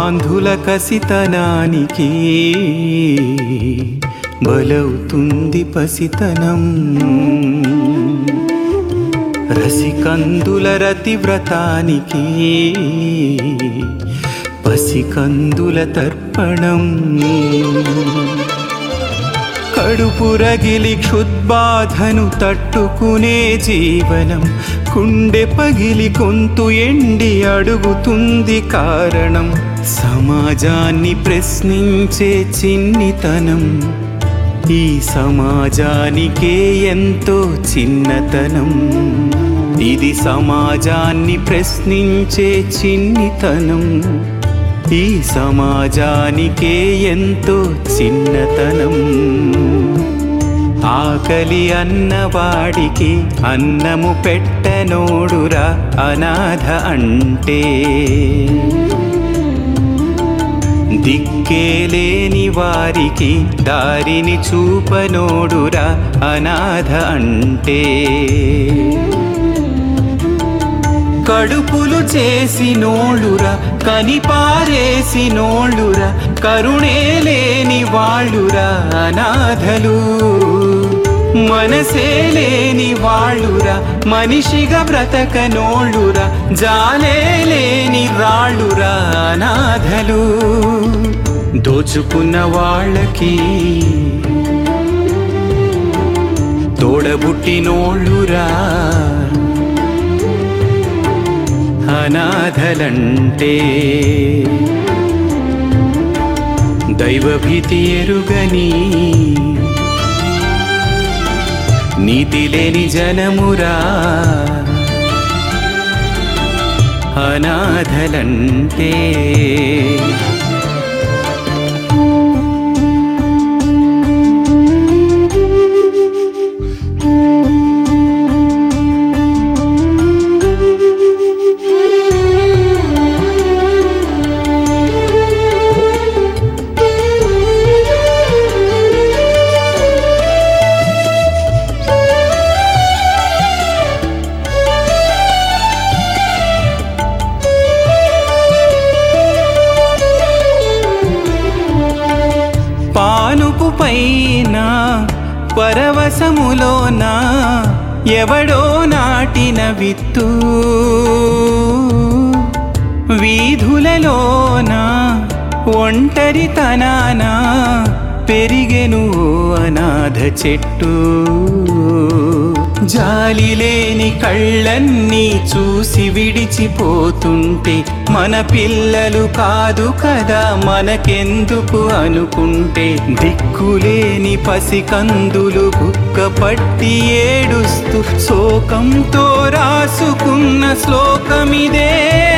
కామాంధుల కసితనానికి బలవుతుంది పసితనం రసికందుల రతివ్రతానికి పసికందుల తర్పణం కడుపు రగిలి క్షుద్బాధను తట్టుకునే జీవనం కుండె పగిలి గొంతు ఎండి అడుగుతుంది కారణం సమాజాన్ని ప్రశ్నించే చిన్నితనం ఈ సమాజానికే ఎంతో చిన్నతనం ఇది సమాజాన్ని ప్రశ్నించే చిన్నితనం ఈ సమాజానికే ఎంతో చిన్నతనం ఆకలి అన్నవాడికి అన్నము పెట్టనోడురా అనాథ అంటే దిక్కేలేని వారికి దారిని చూపనోడురా అనాథ అంటే కడుపులు చేసినోళ్ళురా కనిపారేసినోళ్ళురా కరుణే లేని వాళ్ళురా అనాథలు మనసే లేని వాళ్ళురా మనిషిగా బ్రతకనోళ్ళురా జాలే లేని రాళ్ళురా అనాథలు దోచుకున్న వాళ్ళకి తోడబుట్టినోళ్ళురా అనాథలంటే దైవభీతి ఎరుగని నీతి లేని జనమురా అనాథలంటే పానుపు పైన పరవశములోన ఎవడో నాటిన విత్తు వీధులలోన ఒంటరితనాన పెరిగెను ఓ అనాథ చెట్టు జాలి లేని కళ్ళన్నీ చూసి విడిచిపోతుంటే మన పిల్లలు కాదు కదా మనకెందుకు అనుకుంటే దిక్కులేని పసికందులు బుక్క పట్టి ఏడుస్తూ శోకంతో రాసుకున్న శ్లోకమిదే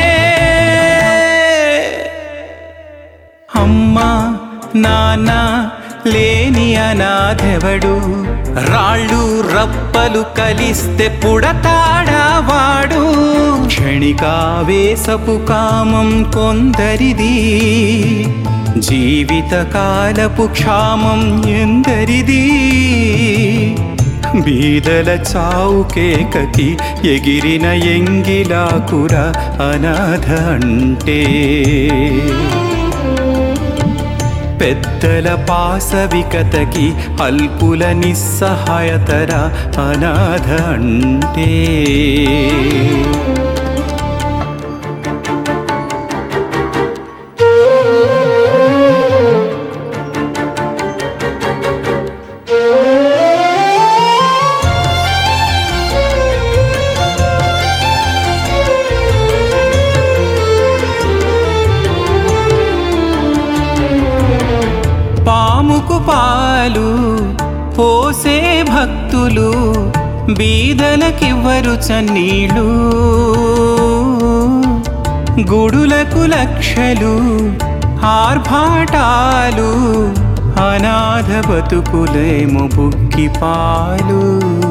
అమ్మా నాన్న లేని అనాథెవడు రాళ్ళు రప్పలు కలిస్తే పుడతాడా వాడు క్షణికావేశపు కామం కొందరిది జీవిత కాలపు క్షామం ఎందరిది బీదల చావు కేకకి ఎగిరిన ఎంగిలాకుర అనాథ అంటే పెద్దల పాసవికతకి అల్పుల నిస్సహాయతర అనాథ అంటే పాముకు పాలు పోసే భక్తులు బీదలకివ్వరు చన్నీళ్ళు గుడులకు లక్షలు ఆర్భాటాలు అనాథ బతుకులేమో బుక్కి పాలు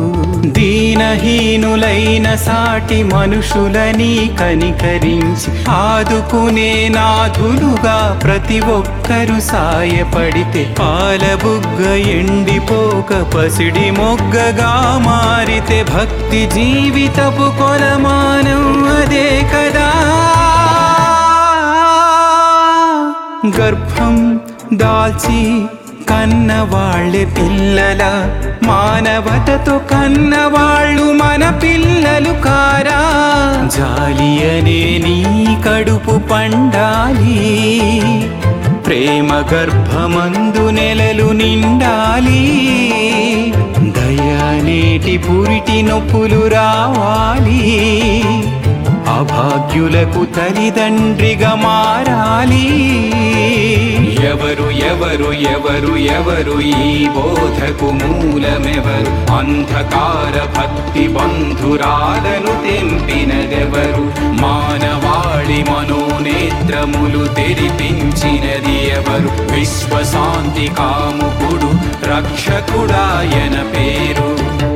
దీనహీనులైన సాటి మనుషులని కనికరించి ఆదుకునే నాథులుగా ప్రతి ఒక్కరు సాయపడితే పాలబుగ్గ ఎండిపోక పసిడి మొగ్గగా మారితే భక్తి జీవితపు కొలమానం అదే కదా గర్భం దాల్చి కన్నవాళ్ళే పిల్లల మానవతతో కన్నవాళ్ళు మన పిల్లలు కారా జాలి అనే నీ కడుపు పండాలి ప్రేమ గర్భమందు నెలలు నిండాలి దయనేటి పురిటి నొప్పులు రావాలి అభాగ్యులకు తల్లిదండ్రిగా మారాలి ఎవరు ఎవరు ఎవరు ఎవరు ఈ బోధకు మూలమెవరు అంధకార భక్తి బంధురాలను తెంపినదెవరు మానవాళి మనోనేత్రములు తెరిపించినది ఎవరు విశ్వశాంతి కాముకుడు రక్షకుడాయన పేరు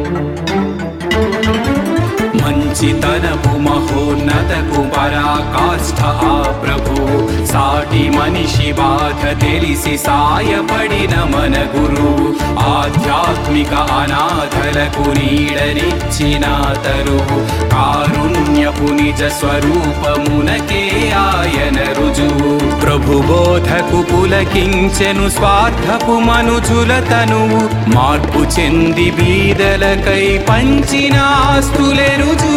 మంచితనపు మహోన్నతకు పరాకాష్ఠ ఆ ప్రభు సాటి మనిషి బాధ తెలిసి సాయపడిన మన గురువు ఆధ్యాత్మిక అనాథలకు నీడనిచ్చిన తరువు కారుణ్యపు నిజ స్వరూపమునకే ఆయన రుజువు ప్రభు బోధకు పులకించెను స్వార్థపు మనుజుల తనువు మార్పు చెంది బీదలకై పంచిన ఆస్తులెరుజు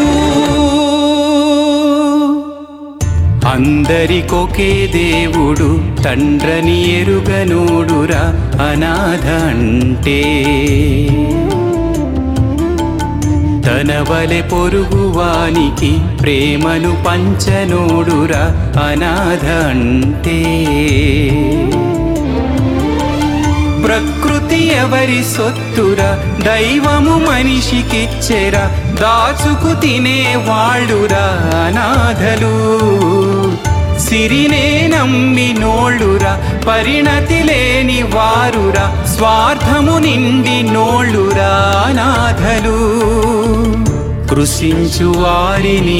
అందరికొకే దేవుడు తండ్రని ఎరుగనోడురా అనాథ అంటే తన వలె పొరుగువానికి ప్రేమను పంచనోడురా అనాథ అంటే ప్రకృతి ఎవరి సొత్తురా దైవము మనిషికిచ్చెరా దాచుకు తినే వాళ్ళురా అనాథలు సిరినే నమ్మి నోళ్ళురా పరిణతి లేని వారురా స్వార్థము నిండి నోళ్ళురా అనాథలు కృషించు వారిని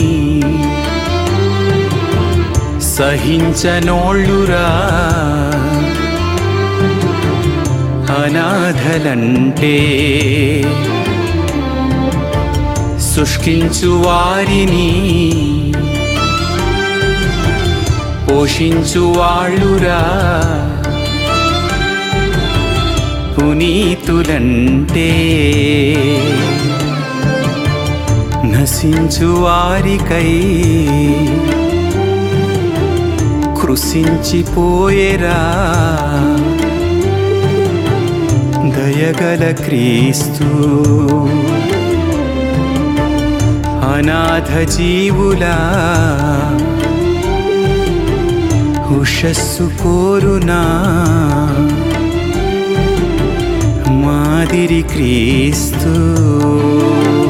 సహించనోళ్ళురా అనాథలంటే శుష్కించు వారిని పోషించు వాళ్ళురా పునీతులంటే నశించు వారికై కృషించిపోయేరా దయగల క్రీస్తు అనాథ జీవులా ఉషస్సు కోరునా మాదిరి క్రీస్తు